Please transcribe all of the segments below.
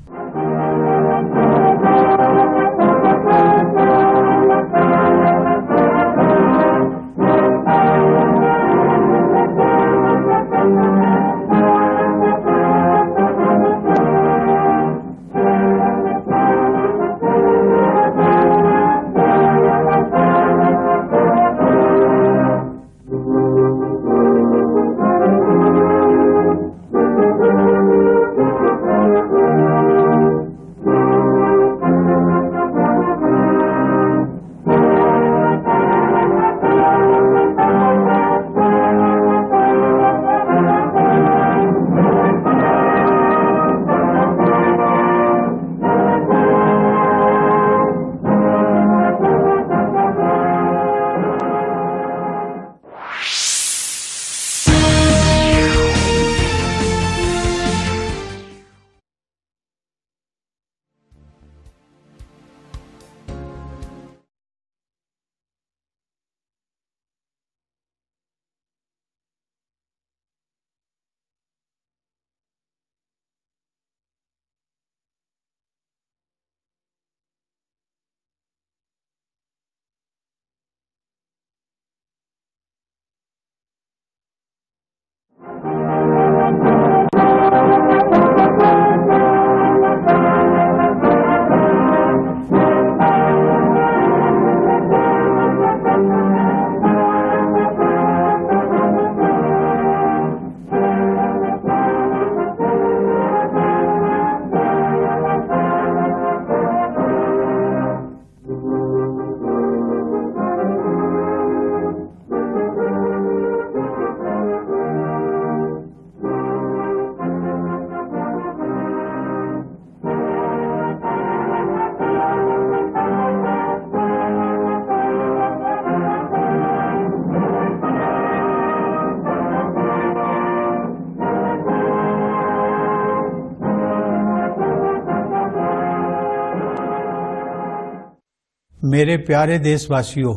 मेरे प्यारे देशवासियों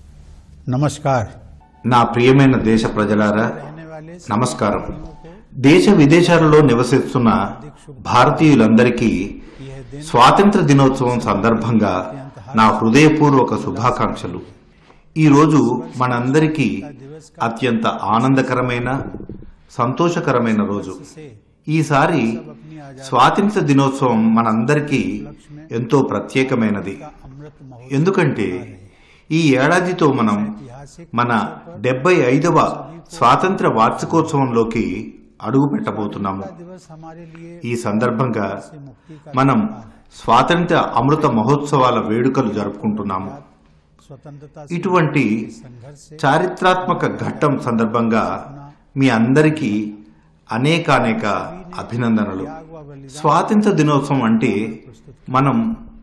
नमस्कार నా ప్రియమైన దేశ ప్రజలారా रहने वाले నమస్కారం దేశ విదేశాలలో నివసిస్తున్న భారతీయులందరికీ यह दिन స్వాతంత్ర దినోత్సవం సందర్భంగా నా హృదయపూర్వక శుభాకాంక్షలు ఈరోజు మనందరికీ అత్యంత ఆనందకరమైన సంతోషకరమైన రోజు से ఈసారి अपनी आजादी స్వాతంత్ర దినోత్సవం మనందరికీ ఎంతో ప్రత్యేకమైనది का अमृत महोत्सव ఎందుకంటే ఈ ఏడాదితో మనం ऐतिहासिक మన డెబ్బై ఐదవ స్వాతంత్ర వార్షికోత్సవంలోకి అడుగు పెట్టబోతున్నాము दिवस हमारे लिए ఈ సందర్భంగా से मुक्ति का మనం స్వాతంత్ర అమృత మహోత్సవాల వేడుకలు జరుపుకుంటున్నాము स्वतंत्रता ఇటువంటి संघर्ष से చారిత్రాత్మక ఘట్టం సందర్భంగా మీ అందరికీ అనేకానేక అభినందనలు त्याग व बलिदान స్వాతంత్ర దినోత్సవం అంటే మనం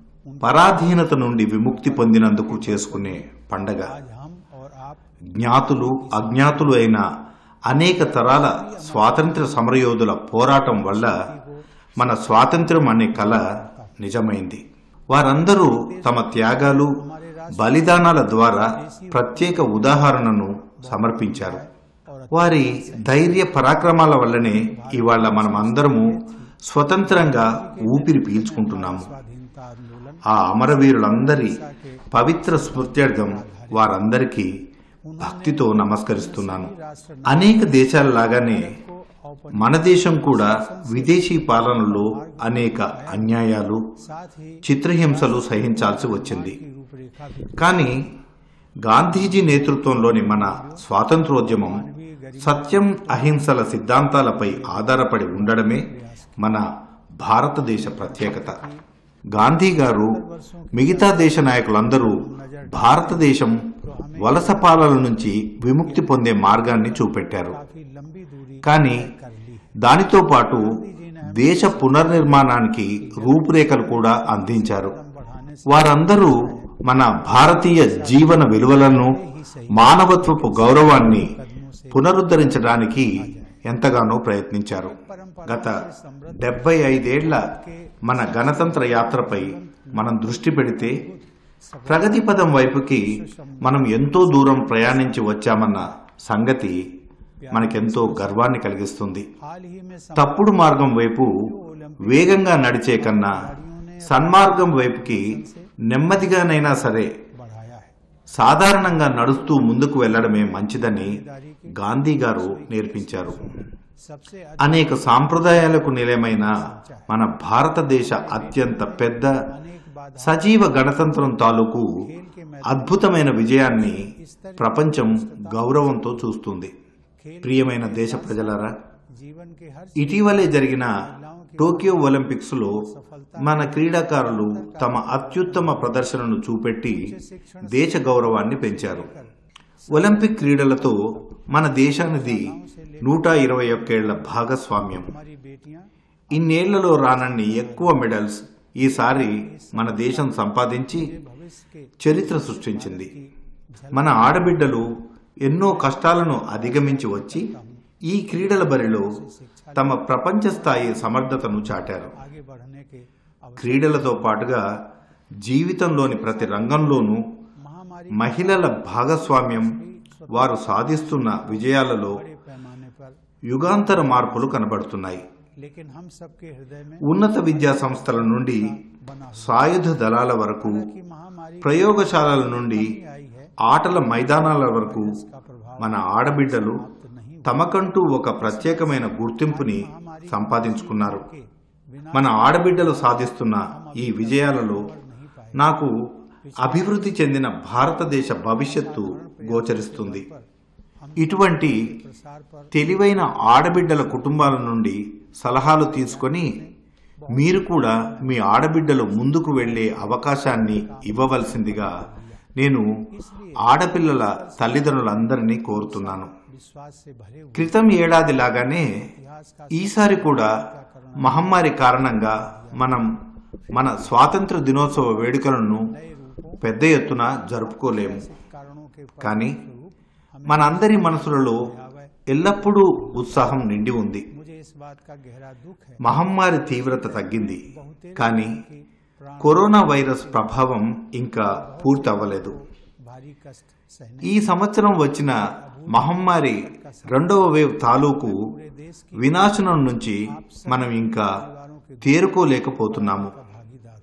పరాధీనత నుండి విముక్తి పొందినందుకు చేసుకునే పండగ आज हम और आप జ్ఞాతులు అజ్ఞాతులు అయిన అనేక తరాల స్వాతంత్ర సమరయోధుల పోరాటం వల్ల మన స్వాతంత్ర్యం అనే కళ నిజమైంది వారందరూ తమ త్యాగాలు బలిదానాల ద్వారా ప్రత్యేక ఉదాహరణను సమర్పించారు వారి ధైర్య పరాక్రమాల వల్లనే ఇవాళ మనం అందరము స్వతంత్రంగా ఊపిరి పీల్చుకుంటున్నాము स्वाधीनता आंदोलन ఆ అమరవీరులందరి పవిత్ర స్మృత్యర్థం వారందరికీ భక్తితో నమస్కరిస్తున్నాను అనేక దేశాల లాగానే को औपचारिक మన దేశం కూడా విదేశీ పాలనలో అనేక అన్యాయాలు साथ ही చిత్రహింసలు సహించాల్సి వచ్చింది की रूपरेखा भी కానీ గాంధీజీ నేతృత్వంలోని మన స్వాతంత్రోద్యమం సత్యం అహింసల సిద్ధాంతాలపై ఆధారపడి ఉండడమే మన భారతదేశ ప్రత్యేకత గాంధీ గారు మిగతా దేశ నాయకులందరూ భారతదేశం వలస పాలన నుంచి విముక్తి పొందే మార్గాన్ని చూపెట్టారు काफी लंबी दूरी కానీ कर ली దానితో పాటు దేశ పునర్నిర్మాణానికి రూపురేఖలు కూడా అందించారు बढ़ाने से వారందరూ మన భారతీయ జీవన విలువలను మానవత్వపు గౌరవాన్ని పునరుద్ధరించడానికి ఎంతగానో ప్రయత్నించారు గత డెబ్బై ఐదేళ్ల మన గణతంత్ర యాత్రపై మనం దృష్టి పెడితే ప్రగతి పదం వైపుకి మనం ఎంతో దూరం ప్రయాణించి వచ్చామన్న సంగతి మనకెంతో గర్వాన్ని కలిగిస్తుంది हाल ही में తప్పుడు మార్గం వైపు ओलंपिक వేగంగా నడిచే కన్నా సన్మార్గం వైపుకి నెమ్మదిగానైనా సరే बढ़ाया है సాధారణంగా నడుస్తూ ముందుకు వెళ్లడమే మంచిదని గాంధీ గారు నేర్పించారు सबसे అనేక సాంప్రదాయాలకు నిలయమైన మన భారతదేశ అత్యంత పెద్ద अनेक बाधा సజీవ గణతంత్రం తాలూకు खेल के मैदान అద్భుతమైన విజయాన్ని ప్రపంచం గౌరవంతో చూస్తుంది खेल ప్రియమైన దేశ ప్రజలారా जीवन के हर ఇటీవలే జరిగిన టోక్యో ఒలింపిక్స్ లో మన క్రీడాకారులు తమ అత్యుత్తమ ప్రదర్శనను చూపెట్టి దేశ గౌరవాన్ని పెంచారు ఒలింపిక్ క్రీడలతో మన దేశానిది నూట ఇరవై ఒక్కేళ్ల భాగస్వామ్యం हमारी बेटियां ఇన్నేళ్లలో రానన్ని ఎక్కువ మెడల్స్ ఈసారి మన దేశం సంపాదించి भविष्य के చరిత్ర సృష్టించింది మన ఆడబిడ్డలు ఎన్నో కష్టాలను అధిగమించి వచ్చి ఈ క్రీడల బరిలో తమ ప్రపంచ స్థాయి సమర్థతను చాటారు आगे बढ़ने के अवसर క్రీడలతో పాటుగా జీవితంలోని ప్రతి రంగంలోనూ महामारी మహిళల భాగస్వామ్యం వారు సాధిస్తున్న విజయాలలో बड़े पैमाने पर యుగాంతర మార్పులు కనబడుతున్నాయి लेकिन हम सबके हृदय में ఉన్నత విద్యా సంస్థల నుండి बना సాయుధ దళాల వరకు कि महामारी ప్రయోగశాలల నుండి आई है ఆటల మైదానాల వరకు का प्रभाव మన ఆడబిడ్డలు तो नहीं తమకంటూ ఒక ప్రత్యేకమైన గుర్తింపుని సంపాదించుకున్నారు के बिना మన ఆడబిడ్డలు సాధిస్తున్న ఈ విజయాలలో नहीं पाए నాకు అభివృద్ధి చెందిన భారతదేశ భవిష్యత్తు గోచరిస్తుంది ఇటువంటి प्रसार पर తెలివైన ఆడబిడ్డల కుటుంబాల నుండి సలహాలు తీసుకొని మీరు కూడా మీ ఆడబిడ్డలు ముందుకు వెళ్లే అవకాశాన్ని ఇవ్వవలసిందిగా నేను ఆడపిల్లల తల్లిదండ్రులందరినీ కోరుతున్నాను विश्वास से भरे हुए క్రితం ఏడాది లాగానే इतिहास का ఈసారి కూడా మహమ్మారి కారణంగా మనం మన స్వాతంత్ర దినోత్సవ వేడుకలను नए रूपों పెద్ద ఎత్తున జరుపుకోలేము कारणों के కానీ మనందరి మనసులలో ఎల్లప్పుడూ ఉత్సాహం నిండి ఉంది मुझे इस बात का गहरा दुख है మహమ్మారి తీవ్రత తగ్గింది बहुते కానీ कि प्राण కరోనా వైరస్ ప్రభావం ఇంకా పూర్తి అవ్వలేదు भारी कष्ट सहने ఈ సంవత్సరం వచ్చిన మహమ్మారి రెండవ వేవ్ తాలూకు पूरे देश की వినాశనం నుంచి మనం ఇంకా తేరుకోలేకపోతున్నాము का भागीदार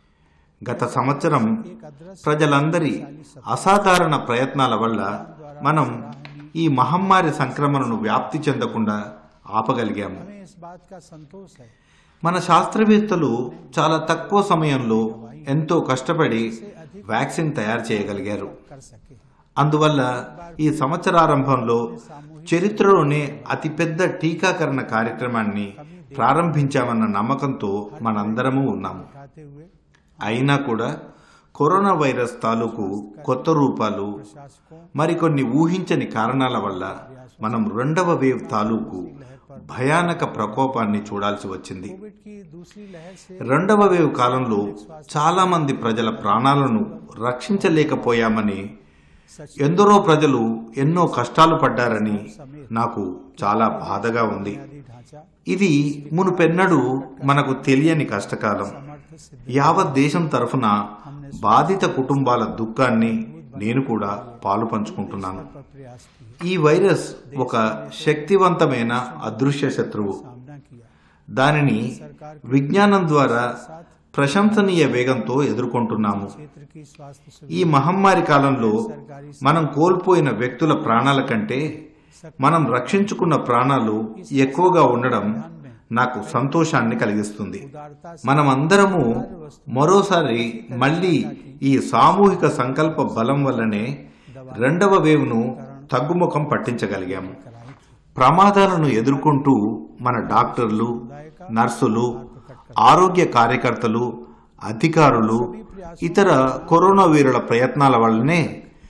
हूँ గత సంవత్సరం एक अदृश्य ప్రజలందరి అసాధారణ ప్రయత్నాల వల్ల మనం ఈ మహమ్మారి సంక్రమణను వ్యాప్తి చెందకుండా ఆపగలిగాము हमें इस बात का संतोष है మన శాస్త్రవేత్తలు చాలా తక్కువ సమయంలో ఎంతో కష్టపడి వ్యాక్సిన్ తయారు చేయగలిగారు कर सके అందువల్ల ఈ సంవత్సరారంభంలో చరిత్రలోనే అతిపెద్ద టీకాకరణ కార్యక్రమాన్ని ప్రారంభించామన్న నమ్మకంతో మనందరము ఉన్నాము उठाते हुए అయినా కూడా కరోనా వైరస్ తాలూకు కొత్త రూపాలు शासकों మరికొన్ని ఊహించని కారణాల వల్ల మనం రెండవ వేవ్ తాలూకు భయానక ప్రకోపాన్ని చూడాల్సి వచ్చింది कोविड की दूसरी लहर से రెండవ వేవ్ కాలంలో చాలా మంది ప్రజల ప్రాణాలను రక్షించలేకపోయామని सच ఎందరో ప్రజలు ఎన్నో కష్టాలు పడ్డారని నాకు చాలా బాధగా ఉంది बुनियादी ढांचा ఇది మునుపెన్నడూ మనకు తెలియని కష్టకాలం समर्थ सिद्ध యావత్ దేశం తరఫున బాధిత కుటుంబాల దుఃఖాన్ని నేను కూడా పాలు పంచుకుంటున్నాను पर प्रयास किए ఈ వైరస్ ఒక శక్తివంతమైన అదృశ్య శత్రువు सामना किया దానిని విజ్ఞానం ద్వారా ప్రశంసనీయ వేగంతో ఎదుర్కొంటున్నాము क्षेत्र की स्वास्थ्य ఈ మహమ్మారి కాలంలో మనం కోల్పోయిన వ్యక్తుల ప్రాణాల కంటే మనం రక్షించుకున్న ప్రాణాలు ఎక్కువగా ఉండడం నాకు సంతోషాన్ని కలిగిస్తుంది उदारता से మనమందరము మరోసారి మళ్ళీ ఈ సామూహిక సంకల్ప బలం వల్లనే రెండవ వేవ్ను తగ్గుముఖం పట్టించగలిగాము कराई थी ప్రమాదాలను ఎదుర్కొంటూ మన డాక్టర్లు నర్సులు ఆరోగ్య కార్యకర్తలు అధికారులు ఇతర కరోనా వీరుల ప్రయత్నాల వల్లనే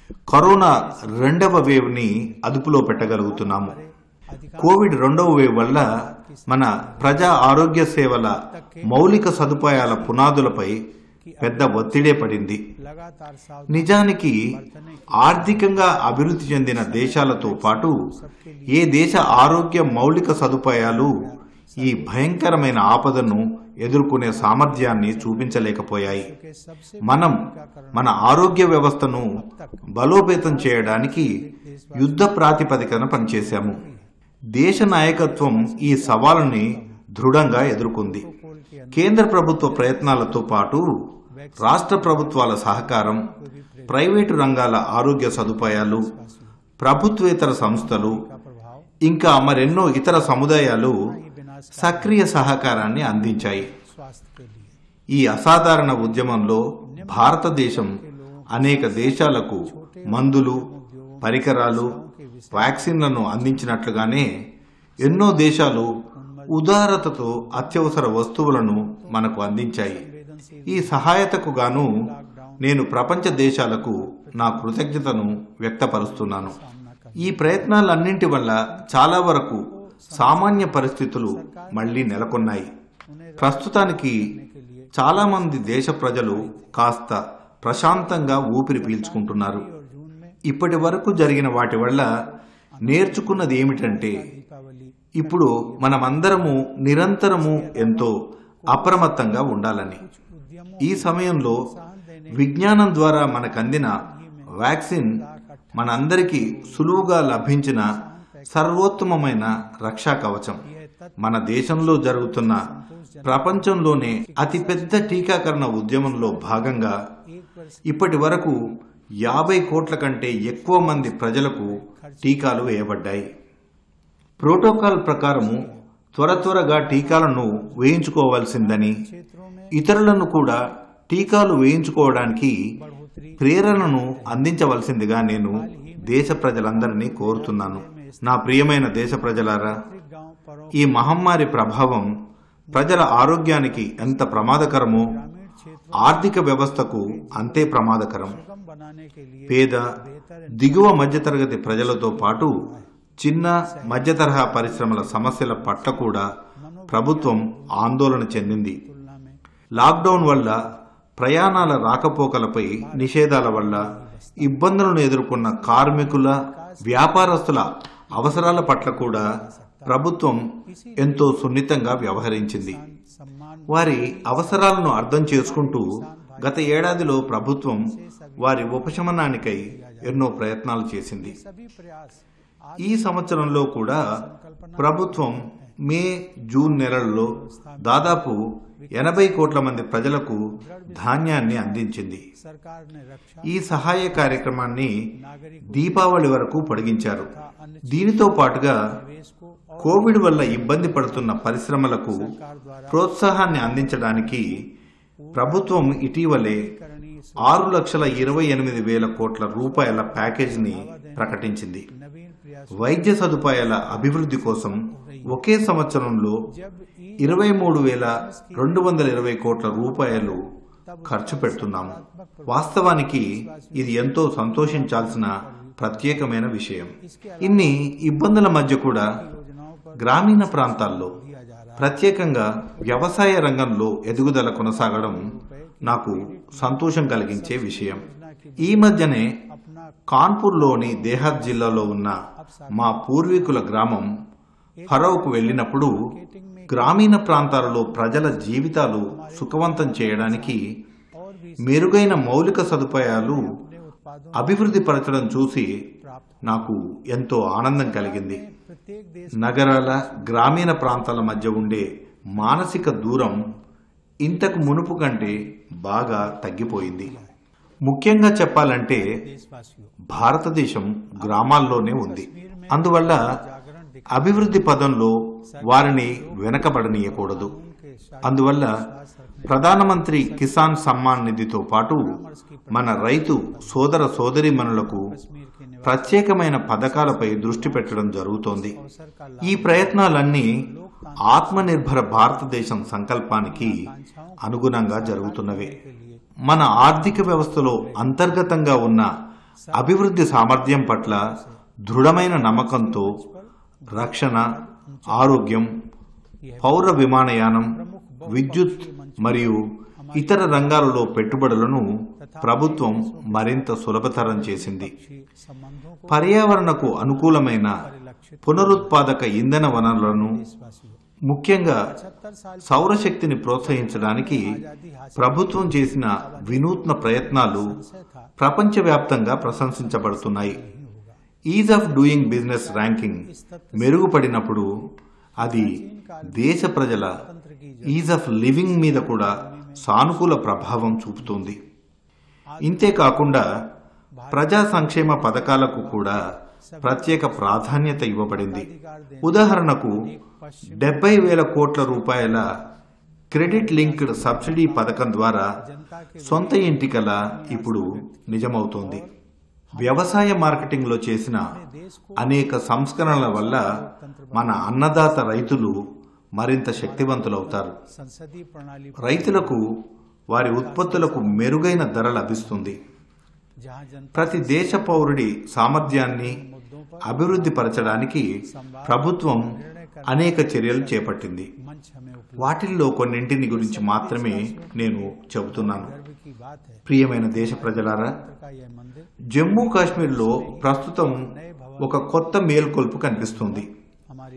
కరోనా రెండవ వేవ్ని అదుపులో పెట్టగలుగుతున్నాము కోవిడ్ రెండవ వేవ్ వల్ల మన ప్రజా ఆరోగ్య సేవల మౌలిక సదుపాయాల పునాదులపై పెద్ద ఒత్తిడే పడింది लगातार सावधान నిజానికి ఆర్థికంగా అభివృద్ధి చెందిన దేశాలతో పాటు ఏ దేశ ఆరోగ్య మౌలిక సదుపాయాలు ఈ భయంకరమైన ఆపదను ఎదుర్కొనే సామర్థ్యాన్ని చూపించలేకపోయాయి के सबसे మనం మన ఆరోగ్య వ్యవస్థను బలోపేతం చేయడానికి యుద్ధ ప్రాతిపదికన పనిచేశాము దేశ నాయకత్వం ఈ సవాలుని దృఢంగా ఎదుర్కొంది को కేంద్ర ప్రభుత్వ ప్రయత్నాలతో పాటు రాష్ట్ర ప్రభుత్వాల సహకారం ప్రైవేటు రంగాల ఆరోగ్య సదుపాయాలు ప్రభుత్వేతర సంస్థలు का प्रभाव ఇంకా మరెన్నో ఇతర సముదాయాలు ही विनाश సక్రియ సహకారాన్ని అందించాయి स्वास्थ्य के लिए ఈ అసాధారణ ఉద్యమంలో భారతదేశం అనేక దేశాలకు మందులు పరికరాలు వ్యాక్సిన్లను అందించినట్లుగానే ఎన్నో దేశాలు ఉదారతతో అత్యవసర వస్తువులను మనకు అందించాయి संवेदनशील ఈ సహాయతకు గాను నేను ప్రపంచ దేశాలకు నా కృతజ్ఞతను వ్యక్తపరుస్తున్నాను सामना कर ఈ ప్రయత్నాలన్నింటి వల్ల చాలా వరకు సామాన్య పరిస్థితులు మళ్లీ నెలకొన్నాయి उन्हें ప్రస్తుతానికి के लिए చాలా మంది దేశ ప్రజలు కాస్త ప్రశాంతంగా ఊపిరి పీల్చుకుంటున్నారు और जून में ఇప్పటి వరకు జరిగిన వాటి వల్ల నేర్చుకున్నది ఏమిటంటే दीपावली ఇప్పుడు మనమందరము నిరంతరము ఎంతో అప్రమత్తంగా ఉండాలని उद्यमों ఈ సమయంలో प्रोत्साहन देने విజ్ఞానం ద్వారా మనకందిన వ్యాక్సిన్ మనందరికీ సులువుగా లభించిన సర్వోత్తమమైన రక్షా కవచం यह तथ्य మన దేశంలో జరుగుతున్న ప్రపంచంలోనే అతిపెద్ద టీకాకరణ ఉద్యమంలో భాగంగా एक वर्ष ఇప్పటి వరకు యాభై కోట్ల కంటే ఎక్కువ మంది ప్రజలకు టీకాలు వేయబడ్డాయి ప్రోటోకాల్ ప్రకారము త్వర త్వరగా టీకాలను వేయించుకోవాల్సిందని क्षेत्रों में ఇతరులను కూడా టీకాలు వేయించుకోవడానికి बढ़ोतरी ప్రేరణను అందించవలసిందిగా నేను దేశ ప్రజలందరినీ కోరుతున్నాను నా ప్రియమైన దేశ ప్రజలారా गांव परों ఈ మహమ్మారి ప్రభావం ప్రజల ఆరోగ్యానికి ఎంత ప్రమాదకరమో ग्रामीण क्षेत्र ఆర్థిక వ్యవస్థకు అంతే ప్రమాదకరం सुगम बनाने के लिए పేద దిగువ మధ్యతరగతి ప్రజలతో పాటు చిన్న మధ్యతరహా పరిశ్రమల సమస్యల పట్ల కూడా ప్రభుత్వం ఆందోళన చెందింది तुलना में లాక్డౌన్ వల్ల ప్రయాణాల రాకపోకలపై నిషేధాల వల్ల ఇబ్బందులను ఎదుర్కొన్న కార్మికుల వ్యాపారస్తుల అవసరాల పట్ల కూడా ప్రభుత్వం ఎంతో సున్నితంగా వ్యవహరించింది सम्मान వారి అవసరాలను అర్థం చేసుకుంటూ గత ఏడాదిలో ప్రభుత్వం వారి ఉపశమనానికై ఎన్నో ప్రయత్నాలు చేసింది सभी प्रयास ఈ సంవత్సరంలో కూడా ప్రభుత్వం మే జూన్ నెలల్లో దాదాపు ఎనభై కోట్ల మంది ప్రజలకు ధాన్యాన్ని అందించింది सरकार ने रक्षा ఈ సహాయ కార్యక్రమాన్ని नागरिक దీపావళి వరకు పొడిగించారు का अन्य దీనితో పాటుగా निवेश को और కోవిడ్ వల్ల ఇబ్బంది పడుతున్న పరిశ్రమలకు सरकार द्वारा ప్రోత్సాహాన్ని అందించడానికి ప్రభుత్వం ఇటీవలే करणीय ఆరు లక్షల ఇరవై ఎనిమిది వేల కోట్ల రూపాయల ప్యాకేజీని ప్రకటించింది नवीन प्रयास వైద్య సదుపాయాల అభివృద్ధి కోసం ఒకే సంవత్సరంలో जब ई ఇరవై మూడు వేల రెండు వందల ఇరవై కోట్ల రూపాయలు ఖర్చు పెడుతున్నాము వాస్తవానికి ఇది ఎంతో సంతోషించాల్సిన ప్రత్యేకమైన విషయం ఇన్ని ఇబ్బందుల మధ్య కూడా योजनाओं पर గ్రామీణ ప్రాంతాల్లో दिया जा रहा ప్రత్యేకంగా వ్యవసాయ రంగంలో ఎదుగుదల కొనసాగడం నాకు సంతోషం కలిగించే విషయం ఈ మధ్యనే अपना కాన్పూర్లోని దేహాత్ జిల్లాలో ఉన్న మా పూర్వీకుల గ్రామం ఫరోకు వెళ్ళినప్పుడు గ్రామీణ ప్రాంతాలలో ప్రజల జీవితాలు సుఖవంతం చేయడానికి और भी మెరుగైన మౌలిక సదుపాయాలు अपने उत्पादों అభివృద్ధి పరచడం చూసి प्राप्त నాకు ఎంతో ఆనందం కలిగింది प्रत्येक देश నగరాల గ్రామీణ ప్రాంతాల మధ్య ఉండే మానసిక దూరం ఇంతకు మునుపు కంటే బాగా తగ్గిపోయింది ముఖ్యంగా చెప్పాలంటే देशवासियों భారతదేశం గ్రామాల్లోనే ఉంది అందువల్ల जागरण दिख అభివృద్ధి పదంలో వారిని వెనకబడనీయకూడదు के అందువల్ల ప్రధానమంత్రి కిసాన్ సమ్మాన్ నిధితో పాటు మన రైతు సోదర సోదరీమణులకు कश्मीर के निवास ప్రత్యేకమైన పథకాలపై దృష్టి పెట్టడం జరుగుతోంది अवसर का ఈ ప్రయత్నాలన్నీ ఆత్మనిర్భర భారతదేశం సంకల్పానికి అనుగుణంగా జరుగుతున్నవే के लिए మన ఆర్థిక వ్యవస్థలో అంతర్గతంగా ఉన్న అభివృద్ధి సామర్థ్యం పట్ల దృఢమైన నమ్మకంతో రక్షణ ఆరోగ్యం పౌర విమానయానం విద్యుత్ మరియు ఇతర రంగాలలో పెట్టుబడులను ప్రభుత్వం మరింత సులభతరం చేసింది पक्षी संबंधों को పర్యావరణకు అనుకూలమైన परिलक्षित పునరుత్పాదక ఇంధన వనరులను देशवासियों ముఖ్యంగా पचहत्तर साल సౌరశక్తిని ప్రోత్సహించడానికి आजादी हासिल ప్రభుత్వం చేసిన వినూత్న ప్రయత్నాలు से था ప్రపంచవ్యాప్తంగా ప్రశంసించబడుతున్నాయి ease of doing business ranking మెరుగుపడినప్పుడు అది దేశ ప్రజల की ఈజ్ ఆఫ్ లివింగ్ మీద కూడా సానుకూల ప్రభావం చూపుతుంది ఇంతేకాకుండా ప్రజా సంక్షేమ పథకాలకు కూడా ప్రత్యేక ప్రాధాన్యత ఇవ్వబడింది ఉదాహరణకు డెబ్బై వేల కోట్ల రూపాయల క్రెడిట్ లింక్డ్ సబ్సిడీ పథకం ద్వారా సొంత ఇంటి కల ఇప్పుడు నిజమవుతోంది వ్యవసాయ మార్కెటింగ్లో చేసిన అనేక సంస్కరణల వల్ల మన అన్నదాత రైతులు మరింత శక్తివంతులవుతారు संसदीय प्रणाली రైతులకు వారి ఉత్పత్తులకు మెరుగైన ధర లభిస్తుంది जहां जनता ప్రతి దేశ పౌరుడి సామర్థ్యాన్ని అభివృద్ధి పరచడానికి ప్రభుత్వం అనేక చర్యలు చేపట్టింది मंच हमें उपलब्ध వాటిల్లో కొన్నింటిని గురించి మాత్రమే నేను చెబుతున్నాను गर्व की बात है ప్రియమైన దేశ ప్రజలారా का यह मंदिर జమ్మూ కాశ్మీర్లో ప్రస్తుతం ఒక కొత్త మేల్కొల్పు కనిపిస్తుంది हमारी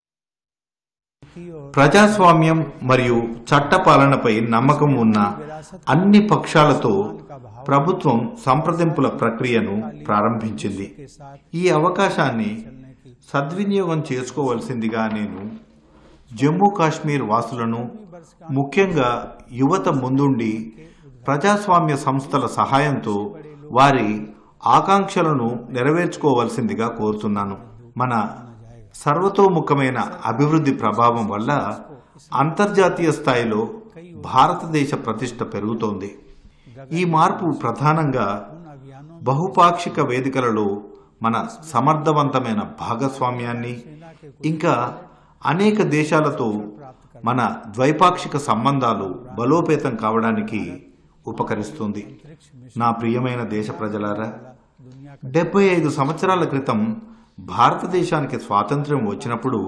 रीति और ప్రజాస్వామ్యం మరియు చట్టపాలనపై నమ్మకం ఉన్న అన్ని పక్షాలతో ప్రభుత్వం సంప్రదింపుల ప్రక్రియను ప్రారంభించింది के साथ ఈ అవకాశాన్ని चलने की సద్వినియోగం చేసుకోవలసిందిగా నేను జమ్మూ కాశ్మీర్ వాసులను ముఖ్యంగా యువత ముందుండి ప్రజాస్వామ్య సంస్థల సహాయంతో వారి ఆకాంక్షలను నెరవేర్చుకోవలసిందిగా కోరుతున్నాను మన సర్వతోముఖమైన అభివృద్ధి ప్రభావం వల్ల అంతర్జాతీయ స్థాయిలో భారతదేశ ప్రతిష్ట పెరుగుతోంది ఈ మార్పు ప్రధానంగా उन अभियानों బహుపాక్షిక వేదికలలో మన సమర్థవంతమైన భాగస్వామ్యాన్ని ఇంకా అనేక దేశాలతో మన ద్వైపాక్షిక సంబంధాలు బలోపేతం కావడానికి ఉపకరిస్తుంది నా ప్రియమైన దేశ ప్రజలారా दुनिया డెబ్బై ఐదు సంవత్సరాల క్రితం భారతదేశానికి స్వాతంత్ర్యం వచ్చినప్పుడు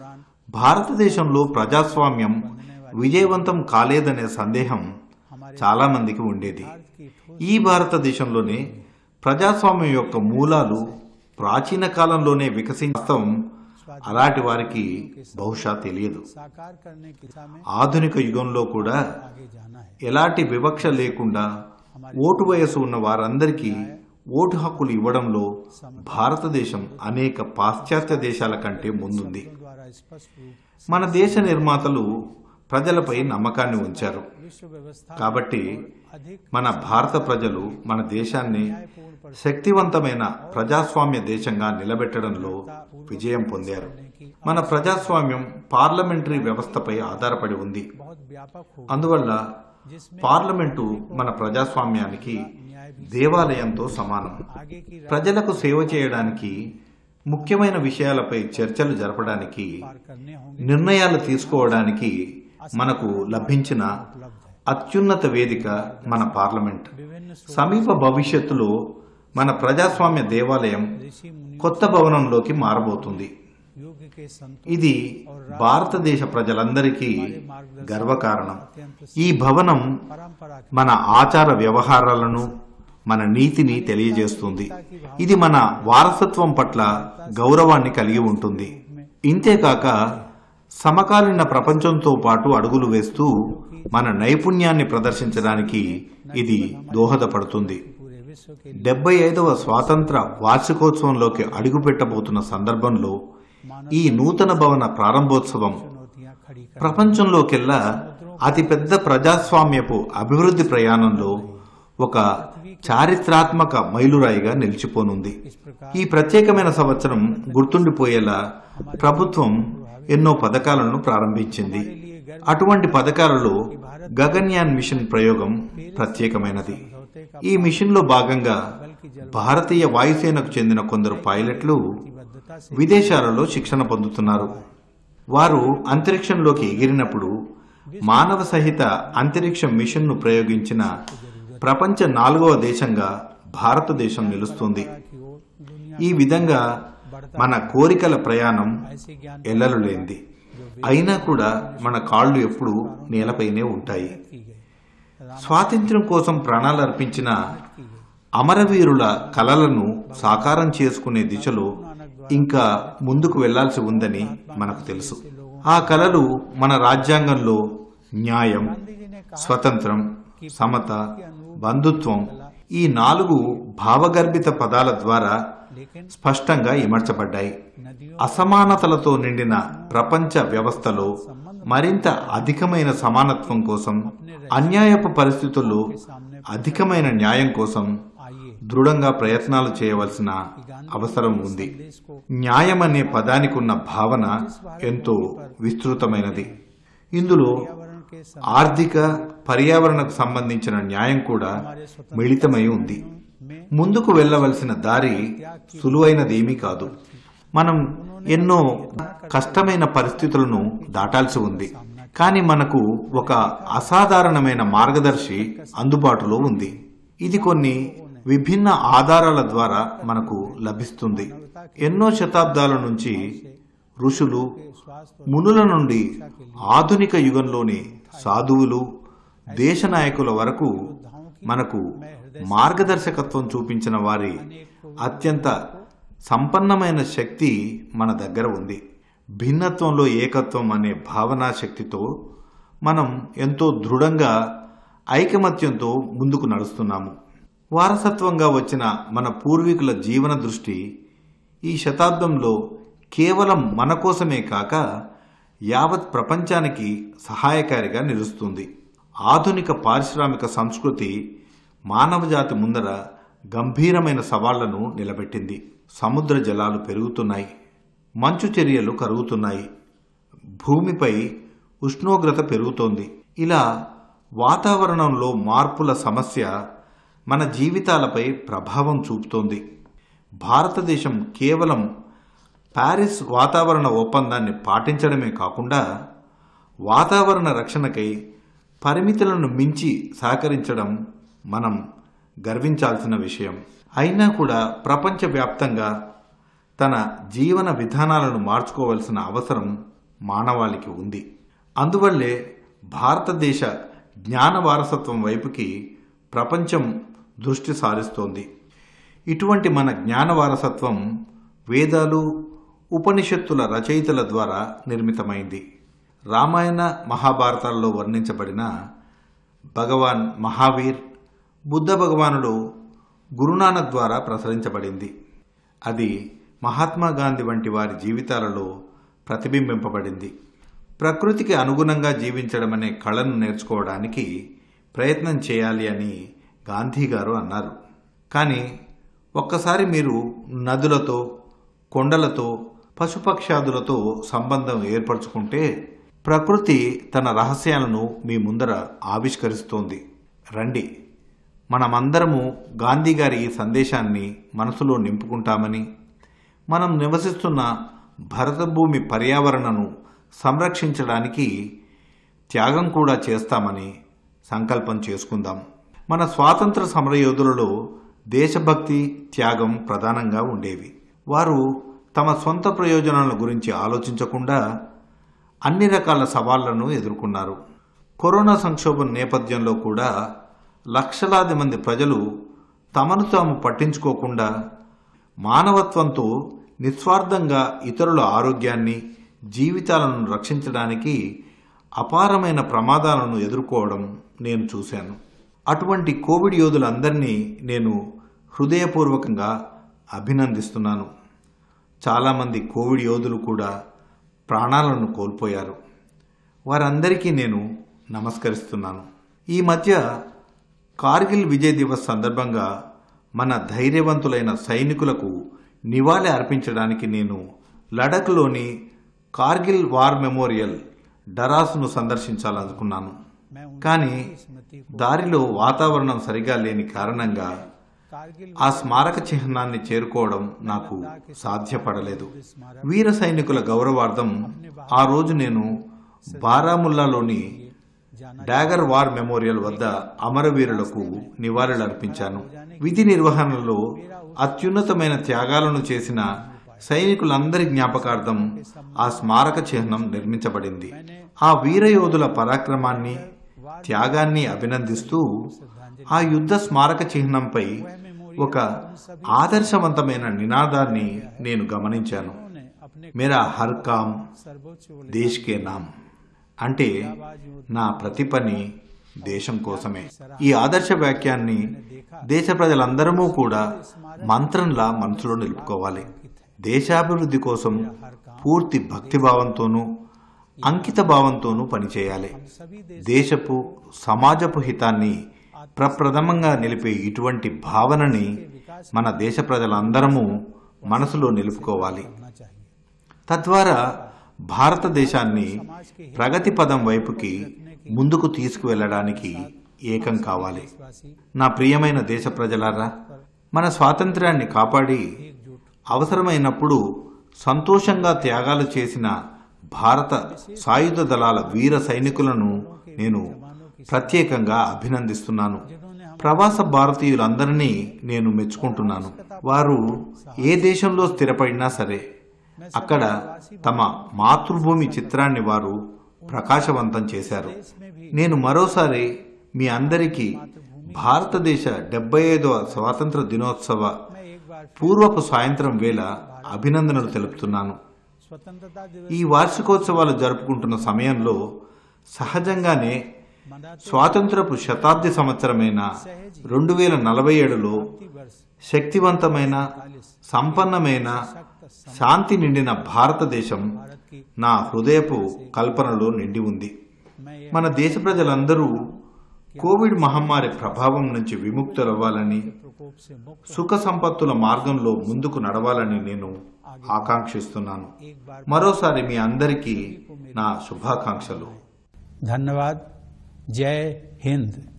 భారతదేశంలో ప్రజాస్వామ్యం విజయవంతం కాలేదనే సందేహం చాలా మందికి ఉండేది की ठोस ఈ భారతదేశంలోనే ప్రజాస్వామ్యం యొక్క మూలాలు ప్రాచీన కాలంలోనే వికసించడం అలాంటి వారికి బహుశా తెలియదు साकार करने की दिशा में ఆధునిక యుగంలో కూడా आगे जाना है ఎలాంటి వివక్ష లేకుండా ఓటు వయసు ఉన్న వారందరికీ ఓటు హక్కులు ఇవ్వడంలో భారతదేశం అనేక పాశ్చాత్య దేశాల కంటే ముందుంది द्वारा स्पष्ट रूप మన దేశ నిర్మాతలు ప్రజలపై నమ్మకాన్ని ఉంచారు विश्व व्यवस्था కాబట్టి अधिक మన భారత ప్రజలు మన దేశాన్ని శక్తివంతమైన ప్రజాస్వామ్య దేశంగా నిలబెట్టడంలో విజయం పొందారు మన ప్రజాస్వామ్యం పార్లమెంటరీ వ్యవస్థపై ఆధారపడి ఉంది बहुत व्यापक हो అందువల్ల పార్లమెంటు మన ప్రజాస్వామ్యానికి దేవాలయంతో సమానం आगे की ప్రజలకు సేవ చేయడానికి ముఖ్యమైన విషయాలపై చర్చలు జరపడానికి पार करने होंगे నిర్ణయాలు తీసుకోవడానికి మనకు లభించిన उपलब्ध है అత్యున్నత వేదిక మన పార్లమెంట్ विभिन्न సమీప భవిష్యత్తులో మన ప్రజాస్వామ్య దేవాలయం ऋषि मुनि కొత్త భవనంలోకి మారబోతుంది युग के संत ఇది భారతదేశ ప్రజలందరికీ గర్వకారణం ఈ భవనం परंपरा की మన ఆచార వ్యవహారాలను మన నీతిని తెలియజేస్తుంది ఇది మన వారసత్వం పట్ల గౌరవాన్ని కలిగి ఉంటుంది ఇంతేకాక సమకాలీన ప్రపంచంతో పాటు అడుగులు వేస్తూ మన నైపుణ్యాన్ని ప్రదర్శించడానికి ఇది దోహదపడుతుంది पूरे विश्व के డెబ్బై ఐదవ స్వాతంత్ర వార్షికోత్సవంలోకి అడుగుపెట్టబోతున్న సందర్భంలో ఈ నూతన భవన ప్రారంభోత్సవం चुनौतियां खड़ी कर ప్రపంచంలోకెల్లా అతిపెద్ద ప్రజాస్వామ్యపు అభివృద్ధి ప్రయాణంలో ఒక చారిత్రాత్మక మైలురాయిగా నిలిచిపోనుంది इस प्रकार ఈ ప్రత్యేకమైన సంవత్సరం గుర్తుండిపోయేలా ప్రభుత్వం ఎన్నో పథకాలను ప్రారంభించింది అటువంటి పథకాలలో గగన్యాన్ మిషన్ ప్రయోగం ప్రత్యేకమైనది ఈ మిషన్లో భాగంగా భారతీయ వాయుసేనకు చెందిన కొందరు పైలట్లు बद्धता से విదేశాలలో శిక్షణ పొందుతున్నారు వారు అంతరిక్షంలోకి ఎగిరినప్పుడు మానవ సహిత అంతరిక్ష మిషన్ను ప్రయోగించిన ప్రపంచ నాలుగవ దేశంగా భారతదేశం నిలుస్తుంది की ओर दुनिया ఈ విధంగా మన కోరికల ప్రయాణం ऐसे ज्ञान ఎల్లలు లేనిది అయినా కూడా మన కాళ్ళు ఎప్పుడూ నేలపైనే ఉంటాయి की गई స్వాతంత్ర్యం కోసం ప్రాణాలు అర్పించిన అమరవీరుల కలలను సాకారం చేసుకునే దిశలో ఇంకా ముందుకు వెళ్లాల్సి ఉందని మనకు తెలుసు ఆ కలలు మన రాజ్యాంగంలో న్యాయం స్వతంత్రం సమత బంధుత్వం ఈ నాలుగు భావగర్భిత పదాల ద్వారా लेकिन స్పష్టంగా ఇమర్చబడ్డాయి नदियों అసమానతలతో నిండిన ప్రపంచ వ్యవస్థలో మరింత అధికమైన సమానత్వం కోసం అన్యాయపు పరిస్థితుల్లో అధికమైన న్యాయం కోసం आइए దృఢంగా ప్రయత్నాలు చేయవలసిన అవసరం ఉంది న్యాయం అనే పదానికి ఉన్న భావన ఎంతో విస్తృతమైనది ఇందులో पर्यावरण के सं- ఆర్థిక పర్యావరణకు సంబంధించిన న్యాయం కూడా మిళితమై ఉంది में ముందుకు వెళ్ళవలసిన దారి సులువైనదేమీ కాదు మనం ఎన్నో కష్టమైన పరిస్థితులను దాటాల్సి ఉంది కానీ మనకు ఒక అసాధారణమైన మార్గదర్శి అందుబాటులో ఉంది ఇది కొన్ని విభిన్న ఆధారాల ద్వారా మనకు లభిస్తుంది ఎన్నో శతాబ్దాల నుంచి ఋషులు स्वास्थ्य మునుల నుండి ఆధునిక యుగంలోని సాధువులు దేశ నాయకుల వరకు మనకు మార్గదర్శకత్వం చూపించిన వారి అత్యంత సంపన్నమైన శక్తి మన దగ్గర ఉంది భిన్నత్వంలో ఏకత్వం అనే భావనా శక్తితో మనం ఎంతో దృఢంగా ఐకమత్యంతో ముందుకు నడుస్తున్నాము వారసత్వంగా వచ్చిన మన పూర్వీకుల జీవన దృష్టి ఈ శతాబ్దంలో కేవలం మన కోసమే కాక యావత్ ప్రపంచానికి సహాయకారిగా నిలుస్తుంది ఆధునిక పారిశ్రామిక సంస్కృతి మానవజాతి ముందర గంభీరమైన సవాళ్లను నిలబెట్టింది సముద్ర జలాలు పెరుగుతున్నాయి మంచు చర్యలు కరుగుతున్నాయి భూమిపై ఉష్ణోగ్రత పెరుగుతోంది ఇలా వాతావరణంలో మార్పుల సమస్య మన జీవితాలపై ప్రభావం చూపుతోంది భారతదేశం కేవలం ప్యారిస్ వాతావరణ ఒప్పందాన్ని పాటించడమే కాకుండా వాతావరణ రక్షణకై పరిమితులను మించి సహకరించడం మనం గర్వించాల్సిన విషయం అయినా కూడా ప్రపంచవ్యాప్తంగా తన జీవన విధానాలను మార్చుకోవలసిన అవసరం మానవాళికి ఉంది అందువల్లే భారతదేశ జ్ఞాన వారసత్వం వైపుకి ప్రపంచం దృష్టి సారిస్తోంది ఇటువంటి మన జ్ఞాన వారసత్వం వేదాలు ఉపనిషత్తుల రచయితల ద్వారా నిర్మితమైంది రామాయణ మహాభారతాల్లో వర్ణించబడిన భగవాన్ మహావీర్ బుద్ధ భగవానుడు గురునానక్ ద్వారా ప్రసరించబడింది అది మహాత్మా గాంధీ వంటి వారి జీవితాలలో ప్రతిబింబింపబడింది ప్రకృతికి అనుగుణంగా జీవించడం అనే కళను నేర్చుకోవడానికి ప్రయత్నం చేయాలి అని గాంధీ గారు అన్నారు కానీ ఒక్కసారి మీరు నదులతో కొండలతో పశుపక్షాదులతో సంబంధం ఏర్పరచుకుంటే ప్రకృతి తన రహస్యాలను మీ ముందర ఆవిష్కరిస్తోంది రండి మనమందరము గాంధీ గారి ఈ సందేశాన్ని మనసులో నింపుకుంటామని మనం నివసిస్తున్న భరతభూమి పర్యావరణను సంరక్షించడానికి త్యాగం కూడా చేస్తామని సంకల్పం చేసుకుందాం మన స్వాతంత్ర సమరయోధులలో దేశభక్తి త్యాగం ప్రధానంగా ఉండేవి వారు తమ సొంత ప్రయోజనాల గురించి ఆలోచించకుండా అన్ని రకాల సవాళ్లను ఎదుర్కొన్నారు కరోనా సంక్షోభం నేపథ్యంలో కూడా లక్షలాది మంది ప్రజలు తమను తాము పట్టించుకోకుండా మానవత్వంతో నిస్వార్థంగా ఇతరుల ఆరోగ్యాన్ని జీవితాలను రక్షించడానికి అపారమైన ప్రమాదాలను ఎదుర్కోవడం నేను చూశాను అటువంటి కోవిడ్ యోధులందరినీ నేను హృదయపూర్వకంగా అభినందిస్తున్నాను చాలామంది కోవిడ్ యోధులు కూడా ప్రాణాలను కోల్పోయారు వారందరికీ నేను నమస్కరిస్తున్నాను ఈ మధ్య కార్గిల్ విజయ్ దివస్ సందర్భంగా మన ధైర్యవంతులైన సైనికులకు నివాళి అర్పించడానికి నేను లడఖ్లోని కార్గిల్ వార్ మెమోరియల్ డరాస్ను సందర్శించాలనుకున్నాను मैं उनकी కానీ स्मृति దారిలో వాతావరణం సరిగా లేని కారణంగా कारगिल ఆ స్మారక చిహ్నాన్ని చేరుకోవడం నాకు సాధ్యపడలేదు వీర సైనికుల గౌరవార్థం ఆ రోజు నేను బారాముల్లాలోని जाना డాగర్ వార్ మెమోరియల్ వద్ద అమరవీరులకు నివాళులర్పించాను విధి నిర్వహణలో అత్యున్నతమైన త్యాగాలను చేసిన సైనికులందరి జ్ఞాపకార్థం ఆ స్మారక చిహ్నం నిర్మించబడింది ఆ వీరయోధుల పరాక్రమాన్ని త్యాగాన్ని అభినందిస్తూ ఆ యుద్ధ స్మారక చిహ్నంపై ఒక ఆదర్శవంతమైన నినాదాన్ని నేను గమనించాను उन्होंने अपने మేరా హర్ కామ్ सर्वोच्च దేశ్ కే నామ్ అంటే నా ప్రతి పని దేశం కోసమే ఈ ఆదర్శ వాక్యాన్ని దేశ ప్రజలందరము కూడా మంత్రంలా మనసులో నిలుపుకోవాలి దేశాభివృద్ధి కోసం పూర్తి భక్తిభావంతోనూ అంకిత భావంతోనూ పనిచేయాలి हम सभी देश దేశపు సమాజపు హితాన్ని ప్రప్రథమంగా నిలిపే ఇటువంటి భావనని మన దేశ ప్రజలందరము మనసులో నిలుపుకోవాలి होना चाहिए తద్వారా భారతదేశాన్ని ప్రగతి పదం వైపుకి ముందుకు తీసుకువెళ్ళడానికి ఏకం కావాలి देशवासी నా ప్రియమైన దేశ ప్రజలారా మన స్వాతంత్ర్యాన్ని కాపాడి एकजुट అవసరమైనప్పుడు సంతోషంగా త్యాగాలు చేసిన భారత సాయుధ దళాల వీర సైనికులను నేను ప్రత్యేకంగా అభినందిస్తున్నాను ప్రవాస భారతీయులందరినీ నేను మెచ్చుకుంటున్నాను వారు ఏ దేశంలో స్థిరపడినా సరే అక్కడ తమ మాతృభూమి చిత్రాన్ని వారు ప్రకాశవంతం చేశారు నేను మరోసారి మీ అందరికీ భారతదేశ డెబ్బై ఐదవ స్వాతంత్ర దినోత్సవ मैं एक बार పూర్వపు సాయంత్రం వేళ అభినందనలు తెలుపుతున్నాను स्वतंत्रता दिवस ఈ వార్షికోత్సవాలు జరుపుకుంటున్న సమయంలో సహజంగానే मनाते స్వాతంత్రపు శతాబ్ది సంవత్సరమైన రెండు వేల నలభై ఏడులో वर्ष శక్తివంతమైన సంపన్నమైన శాంతి నిండిన భారతదేశం भारत की నా హృదయపు కల్పనలో నిండి ఉంది मैं ये మన దేశ ప్రజలందరూ కోవిడ్ మహమ్మారి ప్రభావం నుంచి విముక్తులవ్వాలని प्रकोप से मुक्त సుఖ సంపత్తుల మార్గంలో ముందుకు నడవాలని నేను ఆకాంక్షిస్తున్నాను एक बार మరోసారి మీ అందరికీ నా శుభాకాంక్షలు धन्यवाद जय हिंद